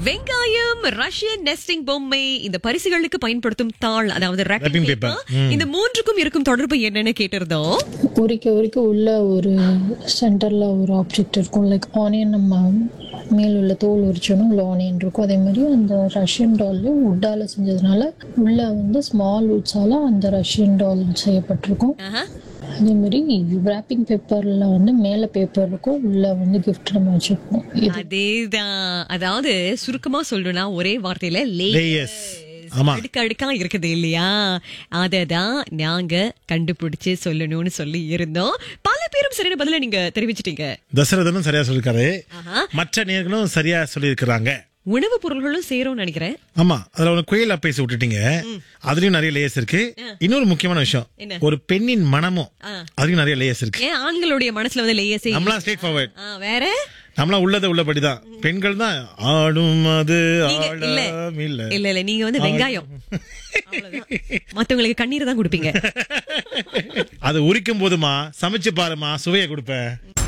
வெங்காயம் Russian nesting பொம்மை இந்த பரிசுகளுக்கு பயன்படுத்தும் தாள் அதாவது wrapping Wrapping paper. paper. இந்த மூன்றுக்கும் இருக்கும் தொடர்பு என்னன்னு கேட்டிருந்தோம் உரிக்க உரிக்க உள்ள ஒரு சென்டரில் ஒரு ஆப்ஜெக்ட் இருக்கும் லைக் ஆனியன் நம்ம மேல் உள்ள தோல் உரிச்சோன்னா உள்ள ஆனியன் இருக்கும் அதே மாதிரி அந்த ரஷ்யன் டால்லையும் உட்டால் செஞ்சதுனால உள்ள வந்து ஸ்மால் உட்ஸால் அந்த ரஷ்யன் டால் செய்யப்பட்டிருக்கும் ஆஹா. அதே மாதிரி ரேப்பிங் பேப்பரில் வந்து மேலே பேப்பர் இருக்கும் உள்ள வந்து கிஃப்ட் நம்ம வச்சுருப்போம் இது அதேதான் அதாவது சுருக்கமா சொல்லணும்னா ஒரே வார்த்தையில லேயர்ஸ் லேயர்ஸ் ஆமா அடுக்கு அடுக்கா இருக்குது இல்லையா அததான் நாங்க கண்டுபிடிச்சு சொல்லணும்னு சொல்லி இருந்தோம் பல பேரும் சரியான பதில நீங்க தெரிவிச்சிட்டீங்க தசரதனும் சரியா சொல்லிருக்காரு ஆஹா. மற்ற நேர்களும் சரியா சொல்லியிருக்கிறாங்க உணவு பொருள்களும் சேரும்னு நினைக்கிறேன் ஆமா அதுல ஒரு குயில் பேசி விட்டுட்டீங்க அதுலயும் நிறைய லேயர்ஸ் இருக்கு இன்னொரு முக்கியமான என்ன? விஷயம் ஒரு பெண்ணின் மனமும் ஆ. அதுலயும் நிறைய லேயர்ஸ் இருக்கு ஏன் ஆண்களுடைய மனசுல வந்து லேயர்ஸே நம்மளாம் ஸ்ட்ரெயிட் ஃபார்வர்ட் வேற நம்மளாம் உள்ளத உள்ளபடிதான் பெண்கள் தான் ஆடும் அது நீங்க- இல்ல ஆடம் இல்ல இல்ல இல்ல நீங்க வந்து வெங்காயம் அவ்வளவுதான். மத்தவங்களுக்கு கண்ணீர் தான் கொடுப்பீங்க அது உரிக்கும் போதுமா சமைச்சு பாருமா சுவையை கொடுப்பேன்